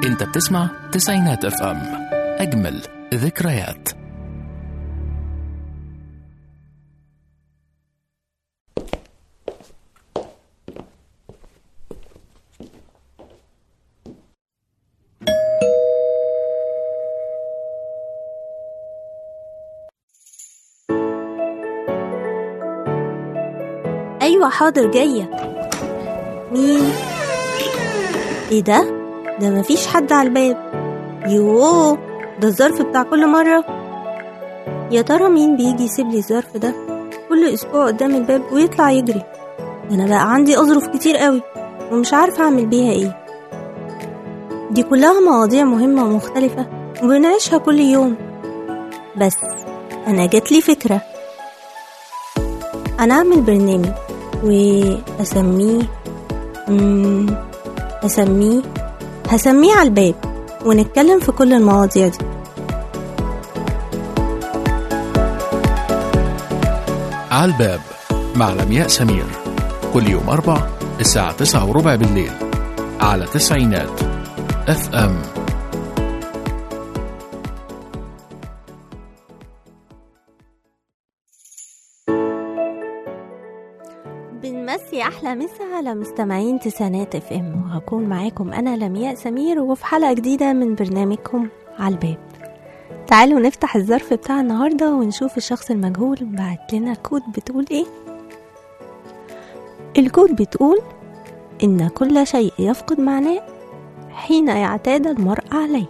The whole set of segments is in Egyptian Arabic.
انت بتسمع تسعينات اف ام اجمل ذكريات أيوة حاضر جاية مين؟ ايه ده؟ ده مفيش حد على الباب يوه ده الظرف بتاع كل مرة يا ترى مين بيجي يسيب لي الظرف ده كل أسبوع قدام الباب ويطلع يجري ده أنا بقى عندي أظرف كتير قوي ومش عارفة أعمل بيها إيه دي كلها مواضيع مهمة ومختلفة وبنعيشها كل يوم بس أنا جاتلي فكرة أنا أعمل برنامج وأسميه مم، أسميه هسميه على الباب ونتكلم في كل المواضيع دي على الباب مع لمياء سمير كل يوم أربع الساعة تسعة وربع بالليل على تسعينات اف ام بنمسي أحلى مسا على مستمعين تسعينات اف ام وهكون معاكم أنا لمياء سمير وفي حلقة جديدة من برنامجكم على الباب تعالوا نفتح الظرف بتاع النهاردة ونشوف الشخص المجهول بعت لنا كود بتقول ايه الكود بتقول إن كل شيء يفقد معناه حين يعتاد المرء عليه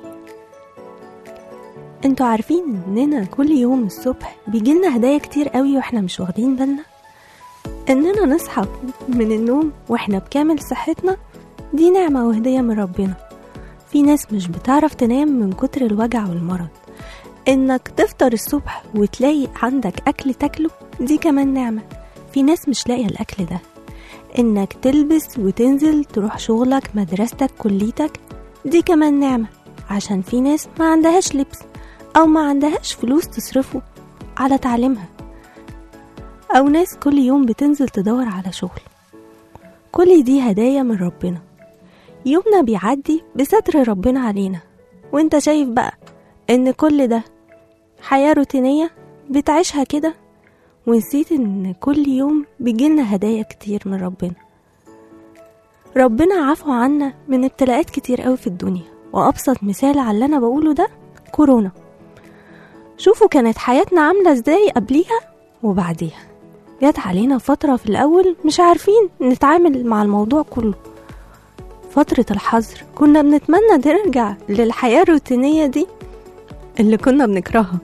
انتوا عارفين اننا كل يوم الصبح بيجيلنا هدايا كتير قوي واحنا مش واخدين بالنا اننا نصحى من النوم واحنا بكامل صحتنا دي نعمة وهدية من ربنا في ناس مش بتعرف تنام من كتر الوجع والمرض انك تفطر الصبح وتلاقي عندك اكل تاكله دي كمان نعمة في ناس مش لاقية الاكل ده انك تلبس وتنزل تروح شغلك مدرستك كليتك دي كمان نعمة عشان في ناس ما عندهاش لبس او ما عندهاش فلوس تصرفه على تعليمها أو ناس كل يوم بتنزل تدور على شغل كل دي هدايا من ربنا يومنا بيعدي بستر ربنا علينا وانت شايف بقى ان كل ده حياة روتينية بتعيشها كده ونسيت ان كل يوم بيجيلنا هدايا كتير من ربنا ربنا عفو عنا من ابتلاءات كتير قوي في الدنيا وأبسط مثال على اللي أنا بقوله ده كورونا شوفوا كانت حياتنا عاملة ازاي قبليها وبعديها جت علينا فترة في الأول مش عارفين نتعامل مع الموضوع كله فترة الحظر كنا بنتمنى نرجع للحياة الروتينية دي اللي كنا بنكرهها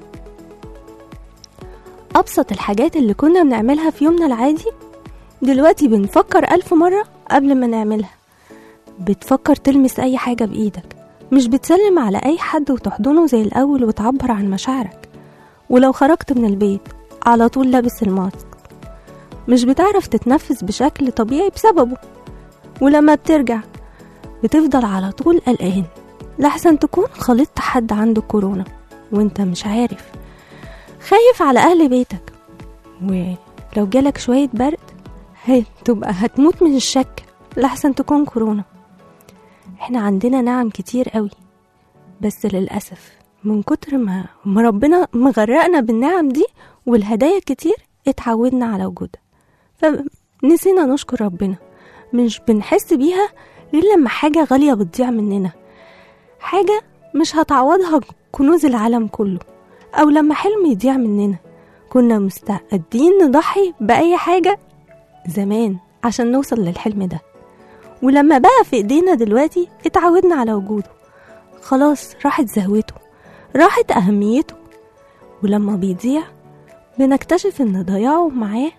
أبسط الحاجات اللي كنا بنعملها في يومنا العادي دلوقتي بنفكر ألف مرة قبل ما نعملها بتفكر تلمس أي حاجة بإيدك مش بتسلم على أي حد وتحضنه زي الأول وتعبر عن مشاعرك ولو خرجت من البيت على طول لابس الماسك مش بتعرف تتنفس بشكل طبيعي بسببه ولما بترجع بتفضل على طول قلقان لحسن تكون خلطت حد عنده كورونا وانت مش عارف خايف على أهل بيتك ولو جالك شوية برد هتبقى هتموت من الشك لحسن تكون كورونا احنا عندنا نعم كتير قوي بس للأسف من كتر ما ما ربنا مغرقنا بالنعم دي والهدايا كتير اتعودنا على وجودها فنسينا نشكر ربنا مش بنحس بيها غير لما حاجة غالية بتضيع مننا حاجة مش هتعوضها كنوز العالم كله أو لما حلم يضيع مننا كنا مستعدين نضحي بأي حاجة زمان عشان نوصل للحلم ده ولما بقى في ايدينا دلوقتي اتعودنا على وجوده خلاص راحت زهوته راحت أهميته ولما بيضيع بنكتشف ان ضياعه معاه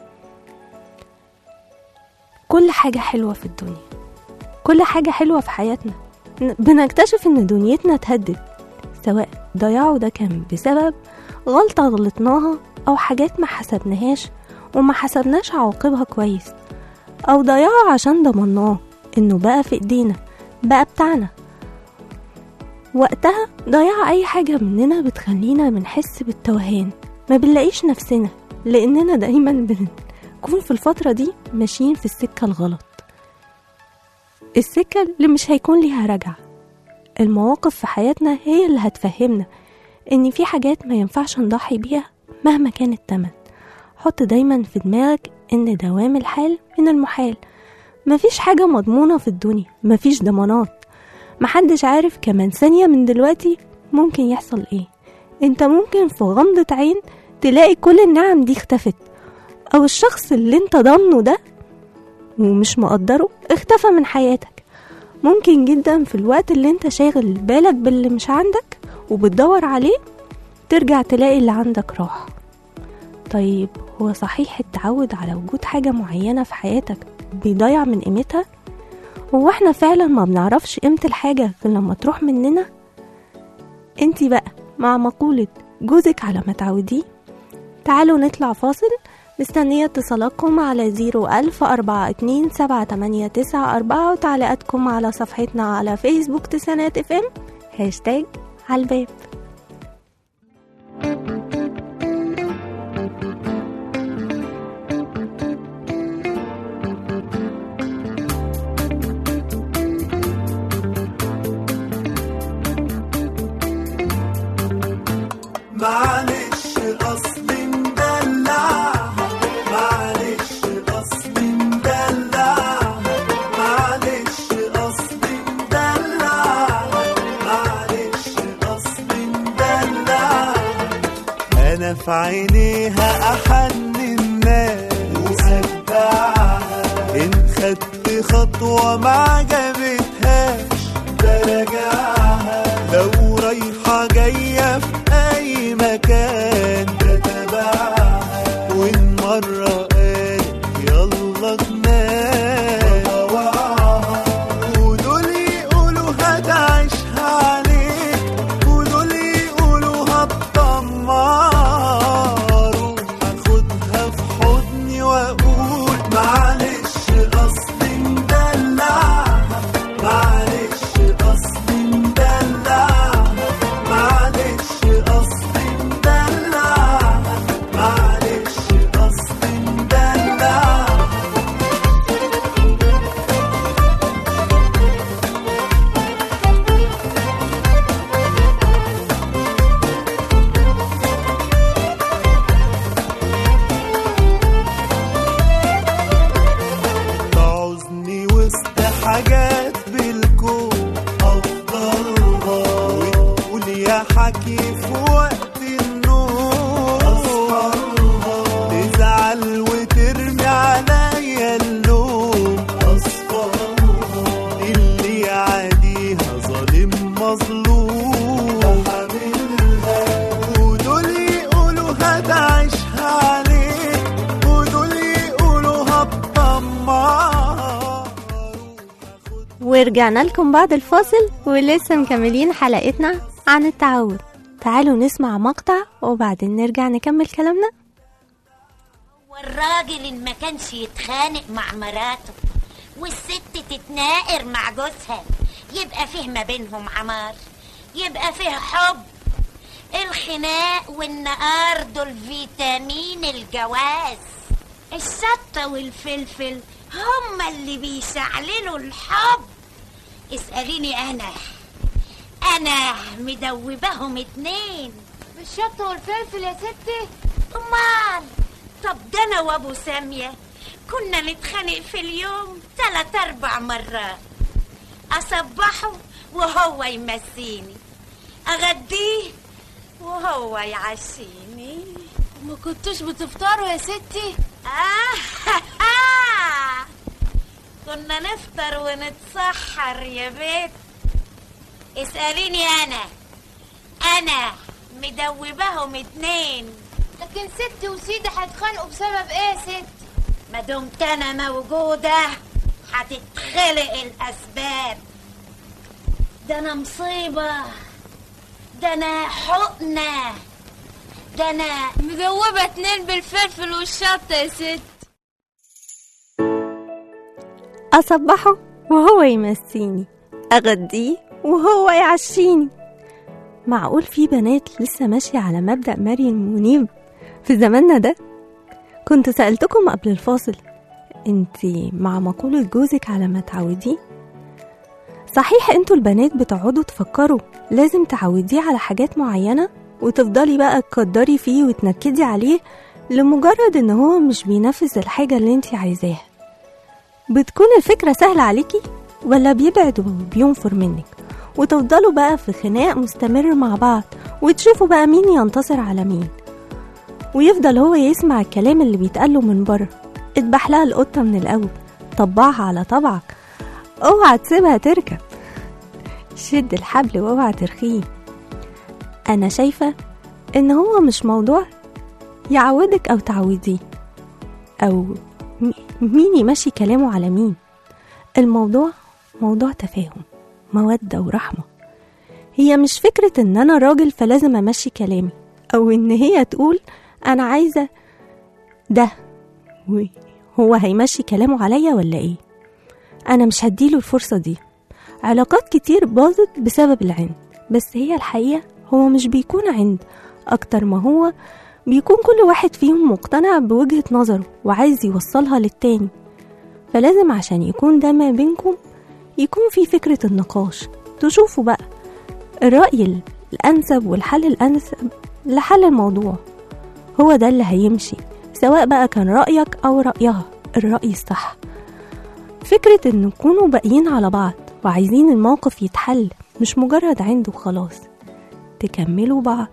كل حاجة حلوة في الدنيا كل حاجة حلوة في حياتنا بنكتشف ان دنيتنا اتهدت سواء ضياعه ده كان بسبب غلطة غلطناها أو حاجات ما حسبناهاش وما حسبناش عواقبها كويس أو ضياعه عشان ضمناه إنه بقى في إيدينا بقى بتاعنا وقتها ضياع أي حاجة مننا بتخلينا بنحس بالتوهان ما بنلاقيش نفسنا لأننا دايما بنكون في الفترة دي ماشيين في السكة الغلط السكة اللي مش هيكون ليها رجعة المواقف في حياتنا هي اللي هتفهمنا إن في حاجات ما ينفعش نضحي بيها مهما كان التمن حط دايما في دماغك إن دوام الحال من المحال مفيش حاجة مضمونة في الدنيا مفيش ضمانات محدش عارف كمان ثانية من دلوقتي ممكن يحصل ايه انت ممكن في غمضة عين تلاقي كل النعم دي اختفت او الشخص اللي انت ضامنه ده ومش مقدره اختفى من حياتك ممكن جدا في الوقت اللي انت شاغل بالك باللي مش عندك وبتدور عليه ترجع تلاقي اللي عندك راح طيب هو صحيح التعود على وجود حاجة معينة في حياتك بيضيع من قيمتها هو احنا فعلا ما بنعرفش قيمة الحاجة غير لما تروح مننا انتي بقى مع مقولة جوزك على ما تعوديه تعالوا نطلع فاصل مستنية اتصالاتكم على زيرو ألف أربعة اتنين سبعة تمانية تسعة أربعة وتعليقاتكم على صفحتنا على فيسبوك تسعينات اف ام هاشتاج على الباب معلش قصدي مدلعها معلش قصدي مدلعها معلش قصدي مدلعها معلش قصدي مدلعها انا في عينيها احن الناس وأتبعها ان خدت خطوة ما عجبتهاش براجعها لو رايحة جاية في أي مكان بتابعها وإن مرة قالت يلا ننام قولوا لي قولوا هتعيشها عليك قولوا لي قولوا هتدمروا هاخدها في حضني واقول معلش قصدي مدلعها معلش قصدي مدلعها معلش قصدي مدلعها معلش قصدي مدلعها تعوزني وسط حاجات بالكون أفضلها وتقول يا حكي في وقت النوم تزعل وترمي عليا اللوم أصفرها اللي يعاديها ظالم مظلوم قولوا لي قولوا هتعيشها عليك قولوا لي قولوا هتدمر ورجعنا لكم بعد الفاصل ولسه مكملين حلقتنا عن التعود تعالوا نسمع مقطع وبعدين نرجع نكمل كلامنا والراجل اللي ما كانش يتخانق مع مراته والست تتناقر مع جوزها يبقى فيه ما بينهم عمار يبقى فيه حب الخناق والنقار دول فيتامين الجواز الشطة والفلفل هما اللي بيشعللوا الحب اسأليني أنا أنا مدوبهم اتنين بالشطة والفلفل يا ستي أمال طب ده أنا وأبو سامية كنا نتخانق في اليوم تلات أربع مرات أصبحه وهو يمسيني أغديه وهو يعشيني ما كنتوش بتفطروا يا ستي آه كنا نفطر ونتسحر يا بيت اسأليني أنا أنا مدوبهم اتنين لكن ستي وسيدي هيتخانقوا بسبب ايه يا ستي ما دمت انا موجودة هتتخلق الاسباب ده انا مصيبة ده انا حقنة ده انا مدوبة اتنين بالفلفل والشطة يا ست أصبحه وهو يمسيني أغديه وهو يعشيني معقول في بنات لسه ماشية على مبدأ مريم منيب في زماننا ده كنت سألتكم قبل الفاصل انتي مع مقولة جوزك على ما تعوديه صحيح انتوا البنات بتقعدوا تفكروا لازم تعوديه على حاجات معينة وتفضلي بقى تقدري فيه وتنكدي عليه لمجرد ان هو مش بينفذ الحاجة اللي انت عايزاها بتكون الفكرة سهلة عليكي ولا بيبعد وبينفر منك وتفضلوا بقى في خناق مستمر مع بعض وتشوفوا بقى مين ينتصر على مين ويفضل هو يسمع الكلام اللي بيتقاله من بره اذبح لها القطة من الأول طبعها على طبعك اوعى تسيبها تركب شد الحبل واوعى ترخيه انا شايفة ان هو مش موضوع يعودك او تعوديه او م- مين يمشي كلامه على مين الموضوع موضوع تفاهم مودة ورحمة هي مش فكرة ان انا راجل فلازم امشي كلامي او ان هي تقول انا عايزة ده هو هيمشي كلامه عليا ولا ايه انا مش هديله الفرصة دي علاقات كتير باظت بسبب العند بس هي الحقيقة هو مش بيكون عند اكتر ما هو بيكون كل واحد فيهم مقتنع بوجهة نظره وعايز يوصلها للتاني فلازم عشان يكون ده ما بينكم يكون في فكرة النقاش تشوفوا بقى الرأي الأنسب والحل الأنسب لحل الموضوع هو ده اللي هيمشي سواء بقى كان رأيك أو رأيها الرأي الصح فكرة إن نكونوا باقيين على بعض وعايزين الموقف يتحل مش مجرد عنده خلاص تكملوا بعض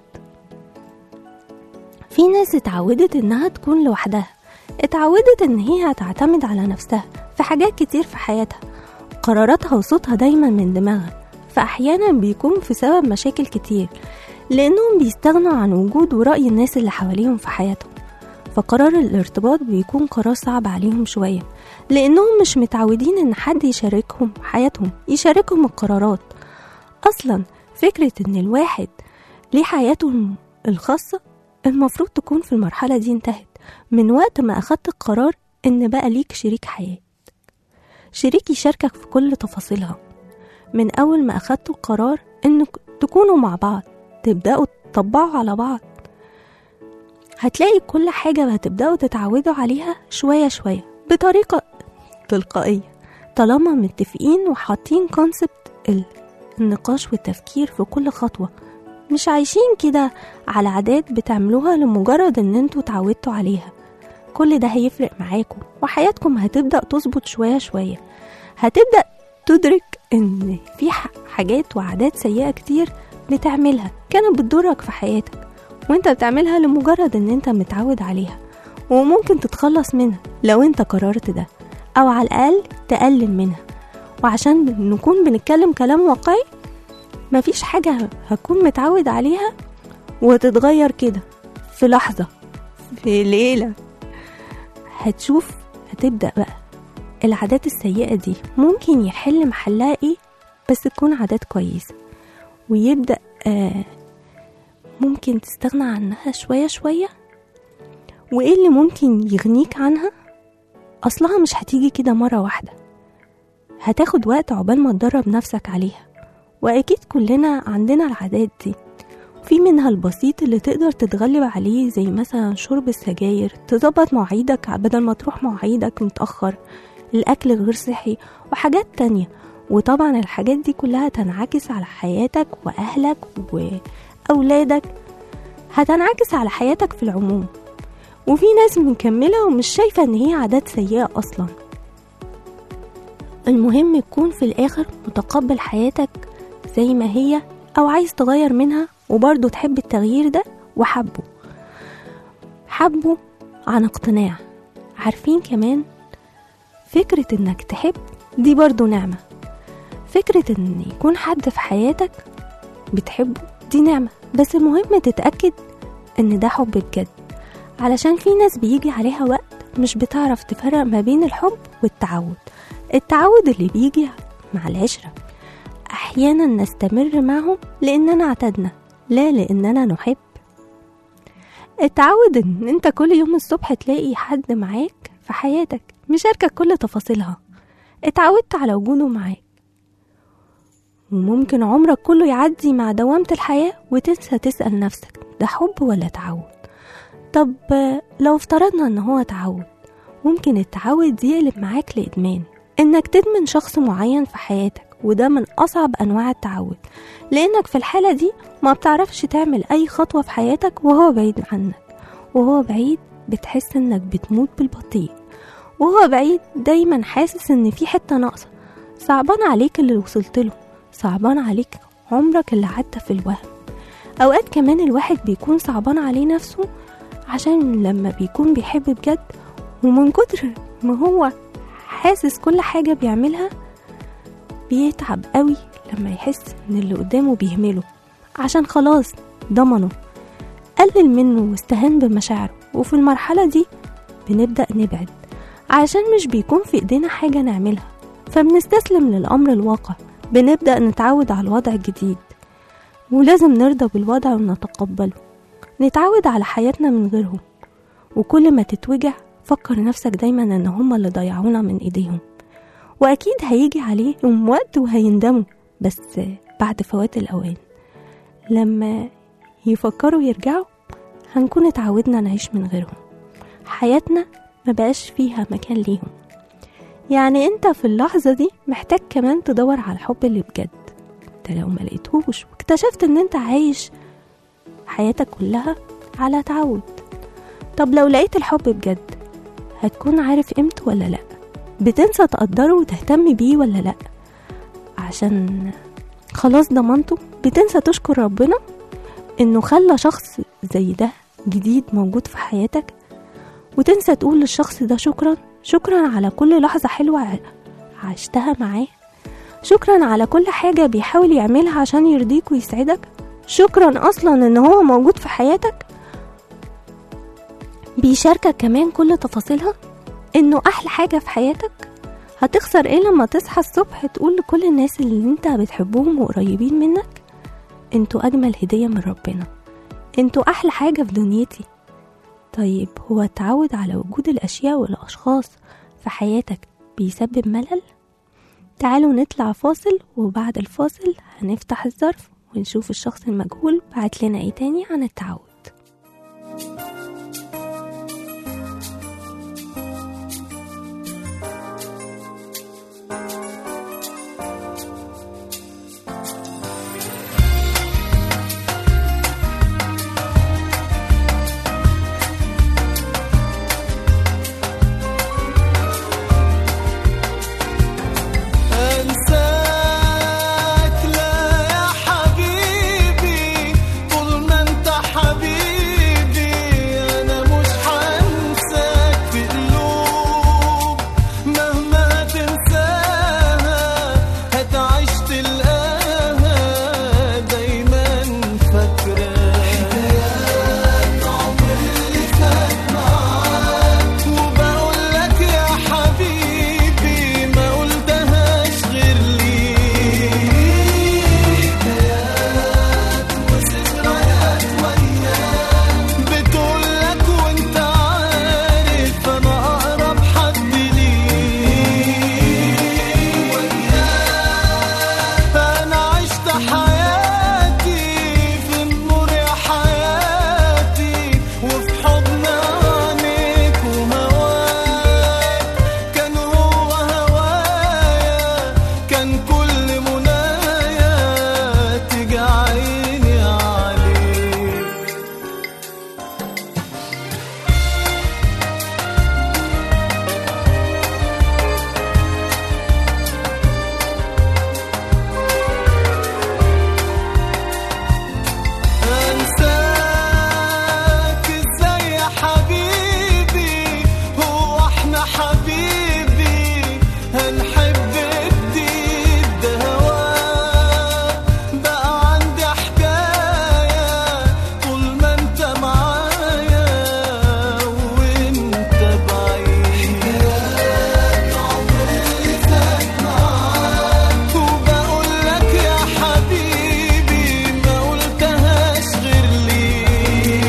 في ناس اتعودت إنها تكون لوحدها اتعودت إن هي هتعتمد على نفسها في حاجات كتير في حياتها قراراتها وصوتها دايما من دماغها فأحيانا بيكون في سبب مشاكل كتير لأنهم بيستغنوا عن وجود ورأي الناس اللي حواليهم في حياتهم فقرار الارتباط بيكون قرار صعب عليهم شوية لأنهم مش متعودين إن حد يشاركهم حياتهم يشاركهم القرارات أصلا فكرة إن الواحد ليه حياته الخاصة المفروض تكون في المرحلة دي انتهت من وقت ما أخدت القرار إن بقى ليك شريك حياة شريك يشاركك في كل تفاصيلها من أول ما أخدتوا القرار إن تكونوا مع بعض تبدأوا تطبقوا على بعض هتلاقي كل حاجة هتبدأوا تتعودوا عليها شوية شوية بطريقة تلقائية طالما متفقين وحاطين كونسبت النقاش والتفكير في كل خطوة مش عايشين كده على عادات بتعملوها لمجرد ان انتوا اتعودتوا عليها كل ده هيفرق معاكم وحياتكم هتبدأ تظبط شوية شوية هتبدأ تدرك ان في ح- حاجات وعادات سيئة كتير بتعملها كانت بتضرك في حياتك وانت بتعملها لمجرد ان انت متعود عليها وممكن تتخلص منها لو انت قررت ده او على الاقل تقلل منها وعشان نكون بنتكلم كلام واقعي مفيش حاجة هكون متعود عليها وتتغير كده في لحظة في ليلة هتشوف هتبدأ بقى العادات السيئة دي ممكن يحل محلها ايه بس تكون عادات كويسة ويبدأ آه ممكن تستغنى عنها شوية شوية وايه اللي ممكن يغنيك عنها اصلها مش هتيجي كده مرة واحدة هتاخد وقت عقبال ما تدرب نفسك عليها واكيد كلنا عندنا العادات دي في منها البسيط اللي تقدر تتغلب عليه زي مثلا شرب السجاير تظبط مواعيدك بدل ما تروح مواعيدك متأخر الأكل غير صحي وحاجات تانية وطبعا الحاجات دي كلها تنعكس على حياتك وأهلك وأولادك هتنعكس على حياتك في العموم وفي ناس مكملة ومش شايفة إن هي عادات سيئة أصلا المهم تكون في الآخر متقبل حياتك زي ما هي أو عايز تغير منها وبرضه تحب التغيير ده وحبه حبه عن اقتناع عارفين كمان فكرة انك تحب دي برضه نعمة فكرة ان يكون حد في حياتك بتحبه دي نعمة بس المهم تتأكد ان ده حب بجد علشان في ناس بيجي عليها وقت مش بتعرف تفرق ما بين الحب والتعود التعود اللي بيجي مع العشرة أحيانا نستمر معهم لأننا اعتدنا لا لأننا نحب التعود ان انت كل يوم الصبح تلاقي حد معاك في حياتك مشاركك كل تفاصيلها اتعودت على وجوده معاك وممكن عمرك كله يعدي مع دوامة الحياة وتنسى تسأل نفسك ده حب ولا تعود طب لو افترضنا ان هو تعود ممكن التعود يقلب معاك لإدمان انك تدمن شخص معين في حياتك وده من أصعب أنواع التعود لأنك في الحالة دي ما بتعرفش تعمل أي خطوة في حياتك وهو بعيد عنك وهو بعيد بتحس إنك بتموت بالبطيء وهو بعيد دايما حاسس إن في حتة ناقصة صعبان عليك اللي وصلت له صعبان عليك عمرك اللي عدى في الوهم أوقات كمان الواحد بيكون صعبان عليه نفسه عشان لما بيكون بيحب بجد ومن كتر ما هو حاسس كل حاجة بيعملها بيتعب قوي لما يحس ان اللي قدامه بيهمله عشان خلاص ضمنه قلل منه واستهان بمشاعره وفي المرحلة دي بنبدأ نبعد عشان مش بيكون في ايدينا حاجة نعملها فبنستسلم للأمر الواقع بنبدأ نتعود على الوضع الجديد ولازم نرضى بالوضع ونتقبله نتعود على حياتنا من غيرهم وكل ما تتوجع فكر نفسك دايما ان هما اللي ضيعونا من ايديهم واكيد هيجي عليهم وقت وهيندموا بس بعد فوات الاوان لما يفكروا يرجعوا هنكون اتعودنا نعيش من غيرهم حياتنا ما بقاش فيها مكان ليهم يعني انت في اللحظة دي محتاج كمان تدور على الحب اللي بجد انت لو ما لقيتهوش واكتشفت ان انت عايش حياتك كلها على تعود طب لو لقيت الحب بجد هتكون عارف قيمته ولا لا بتنسى تقدره وتهتم بيه ولا لا عشان خلاص ضمنته بتنسى تشكر ربنا انه خلى شخص زي ده جديد موجود في حياتك وتنسى تقول للشخص ده شكرا شكرا على كل لحظة حلوة ع- عشتها معاه شكرا على كل حاجة بيحاول يعملها عشان يرضيك ويسعدك شكرا اصلا ان هو موجود في حياتك بيشاركك كمان كل تفاصيلها انه احلى حاجة في حياتك هتخسر ايه لما تصحى الصبح تقول لكل الناس اللي انت بتحبهم وقريبين منك انتوا اجمل هدية من ربنا انتوا احلى حاجة في دنيتي طيب هو التعود على وجود الاشياء والاشخاص في حياتك بيسبب ملل تعالوا نطلع فاصل وبعد الفاصل هنفتح الظرف ونشوف الشخص المجهول بعت لنا ايه تاني عن التعود انساك لا يا حبيبي طول ما انت حبيبي انا مش هنساك في قلوب مهما تنساها هتعيش تلقاها دايما فاكراها حكايات عمري اللي فات معاك وبقول لك يا حبيبي ما قلتهاش غير ليك حكايات وذكريات وياك بتقول لك وانت عارف انا اقرب حد ليك وياك انا عشت حياتي في النور يا حياتي وفي حضن عينيك وهواك كان هو هوايا كان كل منايا تيجي عيني عليك انساك ازاي يا حبيبي هو احنا حبيبي هنحب جديد ده هواك بقى عندي حكاية طول ما انت معايا وانت بعيد حكايات عمري اللي فات معاك وبقول لك يا حبيبي ما قلتهاش غير ليك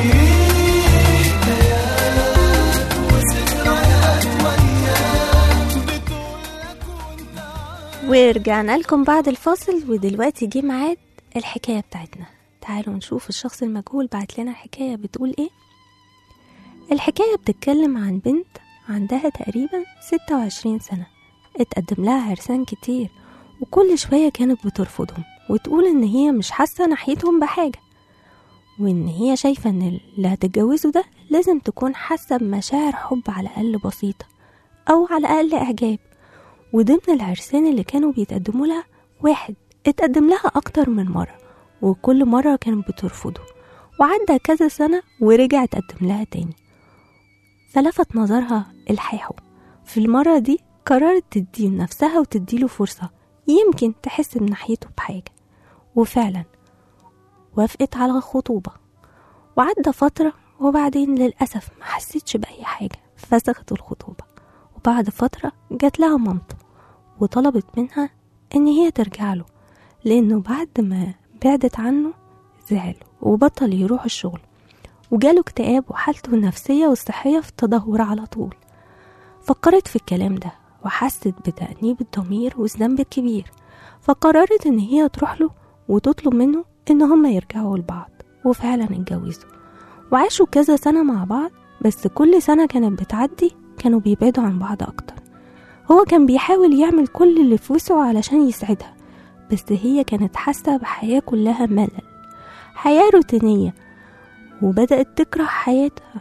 حكايات وذكريات وياك بتقول لك وانت عارف ورجعنا لكم بعد الفاصل ودلوقتي جه ميعاد الحكاية بتاعتنا تعالوا نشوف الشخص المجهول بعت لنا حكاية بتقول ايه الحكاية بتتكلم عن بنت عندها تقريبا 26 سنة اتقدم لها عرسان كتير وكل شوية كانت بترفضهم وتقول إن هي مش حاسة ناحيتهم بحاجة وإن هي شايفة إن اللي هتتجوزه ده لازم تكون حاسة بمشاعر حب على الأقل بسيطة أو على الأقل إعجاب وضمن العرسان اللي كانوا بيتقدموا لها واحد اتقدم لها أكتر من مرة وكل مرة كانت بترفضه وعدى كذا سنة ورجع اتقدم لها تاني فلفت نظرها الحاحه في المرة دي قررت تدي نفسها وتديله فرصة يمكن تحس من ناحيته بحاجة وفعلا وافقت على الخطوبة وعدى فترة وبعدين للأسف ما حسيتش بأي حاجة فسخت الخطوبة وبعد فترة جات لها مامته وطلبت منها إن هي ترجع له لأنه بعد ما بعدت عنه زعل وبطل يروح الشغل وجاله اكتئاب وحالته النفسية والصحية في تدهور على طول فكرت في الكلام ده وحست بتأنيب الضمير والذنب الكبير فقررت إن هي تروح له وتطلب منه إن هما يرجعوا لبعض وفعلا اتجوزوا وعاشوا كذا سنة مع بعض بس كل سنة كانت بتعدي كانوا بيبعدوا عن بعض أكتر هو كان بيحاول يعمل كل اللي في وسعه علشان يسعدها بس هي كانت حاسة بحياة كلها ملل حياة روتينية وبدأت تكره حياتها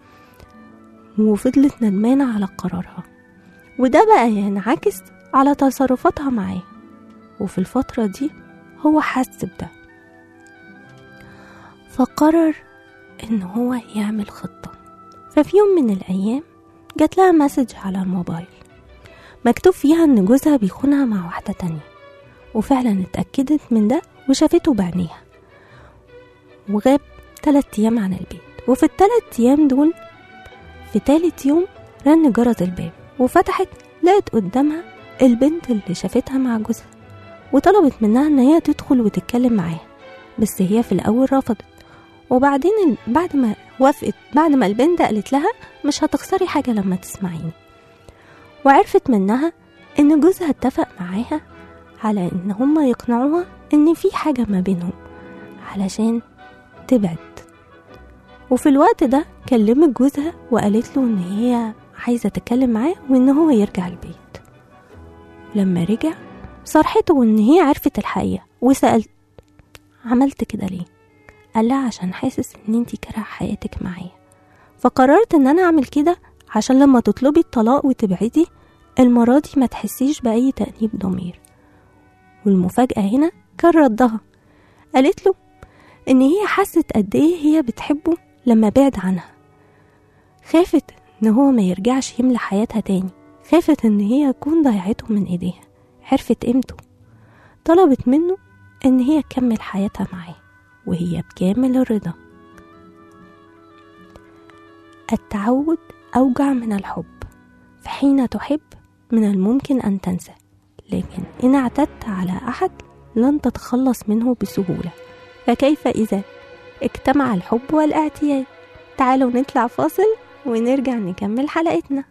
وفضلت ندمانة على قرارها وده بقى ينعكس على تصرفاتها معاه وفي الفترة دي هو حس بده فقرر إن هو يعمل خطة ففي يوم من الأيام جات لها مسج على الموبايل مكتوب فيها إن جوزها بيخونها مع واحدة تانية وفعلا اتأكدت من ده وشافته بعينيها وغاب تلات أيام عن البيت وفي التلات أيام دول في تالت يوم رن جرس الباب وفتحت لقت قدامها البنت اللي شافتها مع جوزها وطلبت منها ان هي تدخل وتتكلم معاها بس هي في الاول رفضت وبعدين ال- بعد ما وافقت بعد ما البنت قالت لها مش هتخسري حاجة لما تسمعيني وعرفت منها ان جوزها اتفق معاها على ان هما يقنعوها ان في حاجة ما بينهم علشان تبعد وفي الوقت ده كلمت جوزها وقالت له ان هي عايزة تتكلم معاه وان هو يرجع البيت لما رجع صرحته ان هي عرفت الحقيقة وسألت عملت كده ليه قال لها عشان حاسس ان انتي كاره حياتك معايا فقررت ان انا اعمل كده عشان لما تطلبي الطلاق وتبعدي المرة دي ما تحسيش بأي تأنيب ضمير والمفاجأة هنا كان ردها قالت له إن هي حست قد إيه هي بتحبه لما بعد عنها خافت إن هو ما يرجعش يملى حياتها تاني خافت إن هي تكون ضيعته من إيديها عرفت قيمته طلبت منه إن هي تكمل حياتها معاه وهي بكامل الرضا التعود أوجع من الحب فحين تحب من الممكن أن تنسى لكن إن اعتدت على أحد لن تتخلص منه بسهولة فكيف إذا اجتمع الحب والاعتياد تعالوا نطلع فاصل ونرجع نكمل حلقتنا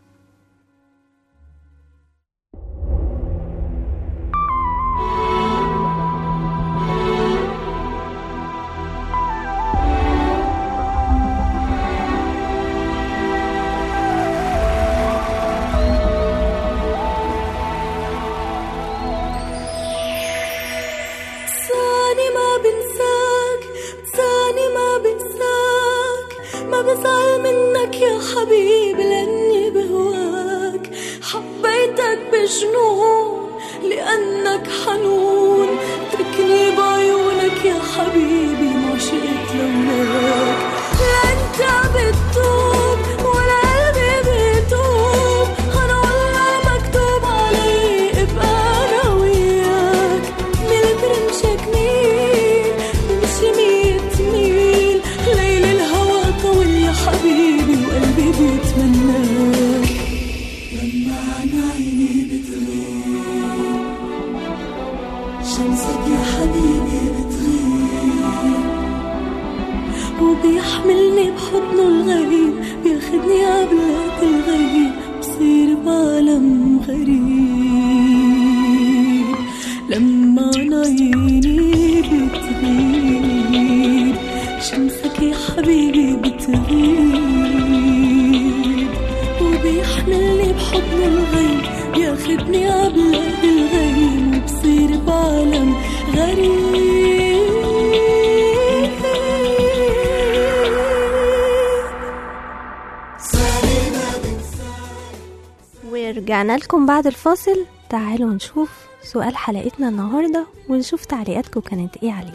ثاني ما بنساك ثاني ما بنساك ما بزعل منك يا حبيبي لاني بهواك حبيتك بجنون لانك حنون تركني بعيونك يا حبيبي ما شئت لولاك لا انت بتدوب ولا قلبي بيتوب انا والله مكتوب علي ابقى انا وياك من برمشك ميل بمشي ميت ميل ليل الهوى طول يا حبيبي وقلبي بيتمناك لما عن عيني بتغيب شمسك يا حبيبي بتغيب وبيحملني بحضنه الغريب بياخدني عبلاد الغيب بصير بعالم غريب لما عيني بتغيب شمسك يا حبيبي بتغيب وبيحملني بحضنه الغيب بياخدني عبلاد الغيب وبصير ورجعنا لكم بعد الفاصل تعالوا نشوف سؤال حلقتنا النهاردة ونشوف تعليقاتكم كانت ايه عليه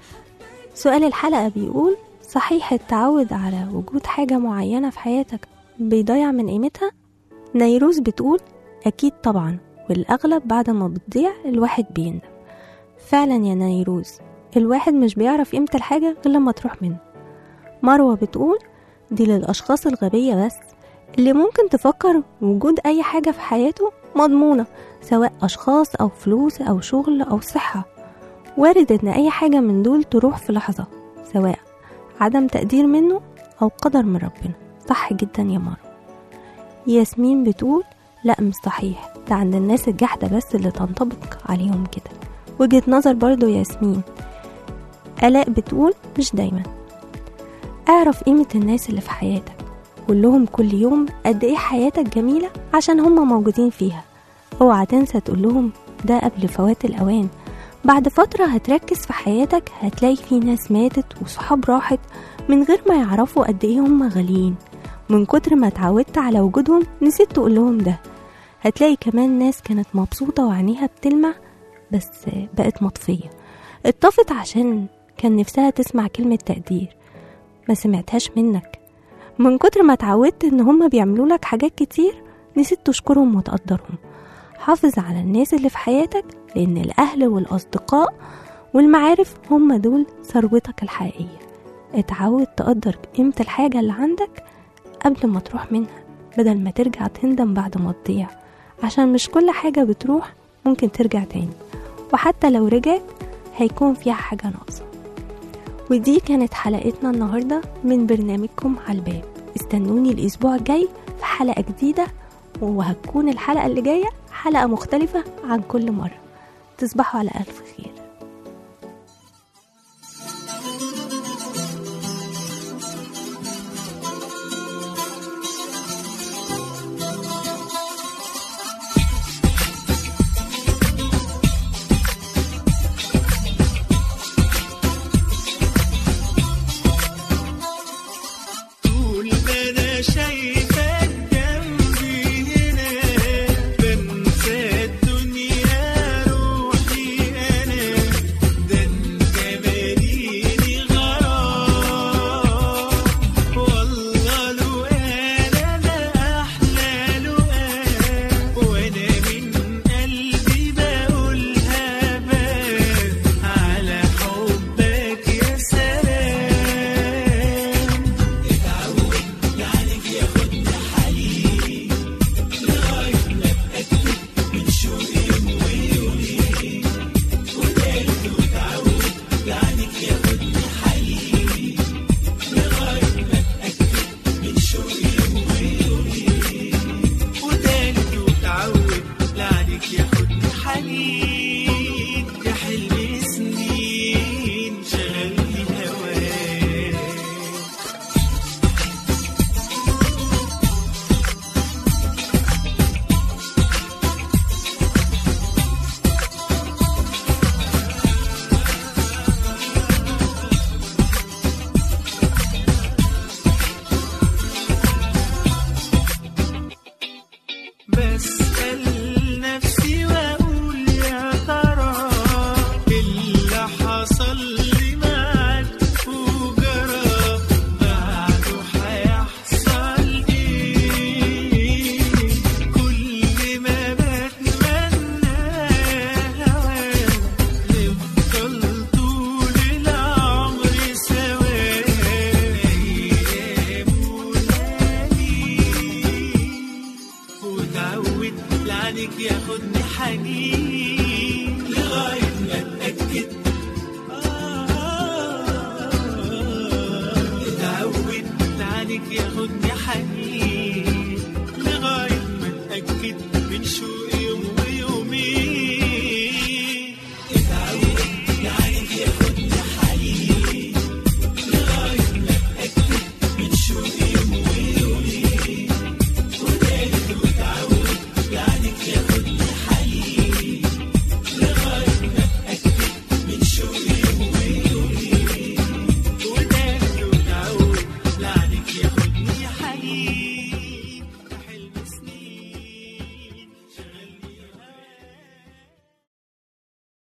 سؤال الحلقة بيقول صحيح التعود على وجود حاجة معينة في حياتك بيضيع من قيمتها نيروز بتقول أكيد طبعا والأغلب بعد ما بتضيع الواحد بيندم فعلا يا نيروز الواحد مش بيعرف قيمة الحاجة غير لما تروح منه مروة بتقول دي للأشخاص الغبية بس اللي ممكن تفكر وجود أي حاجة في حياته مضمونة سواء أشخاص أو فلوس أو شغل أو صحة وارد إن أي حاجة من دول تروح في لحظة سواء عدم تقدير منه أو قدر من ربنا صح جدا يا مروة ياسمين بتقول لا مش صحيح ده عند الناس الجحدة بس اللي تنطبق عليهم كده وجهة نظر برضو ياسمين آلاء بتقول مش دايما اعرف قيمة الناس اللي في حياتك قول لهم كل يوم قد ايه حياتك جميلة عشان هما موجودين فيها اوعى تنسى تقول لهم ده قبل فوات الأوان بعد فترة هتركز في حياتك هتلاقي في ناس ماتت وصحاب راحت من غير ما يعرفوا قد ايه هما غاليين من كتر ما اتعودت على وجودهم نسيت تقول لهم ده هتلاقي كمان ناس كانت مبسوطة وعينيها بتلمع بس بقت مطفية اتطفت عشان كان نفسها تسمع كلمة تقدير ما سمعتهاش منك من كتر ما اتعودت ان هما بيعملوا لك حاجات كتير نسيت تشكرهم وتقدرهم حافظ على الناس اللي في حياتك لان الاهل والاصدقاء والمعارف هما دول ثروتك الحقيقية اتعود تقدر قيمة الحاجة اللي عندك قبل ما تروح منها بدل ما ترجع تندم بعد ما تضيع عشان مش كل حاجة بتروح ممكن ترجع تاني وحتى لو رجعت هيكون فيها حاجة ناقصة ودي كانت حلقتنا النهاردة من برنامجكم على الباب استنوني الأسبوع الجاي في حلقة جديدة وهتكون الحلقة اللي جاية حلقة مختلفة عن كل مرة تصبحوا على ألف خير طول ما انا شايفك جنبي هنا بنسى الدنيا روحي انا ده انت ماليني غرام والله لو انا لا احلى لقاء وانا من قلبي بقولها بس على حبك يا سلام وتالت وتعود لعنك ياخدني حنين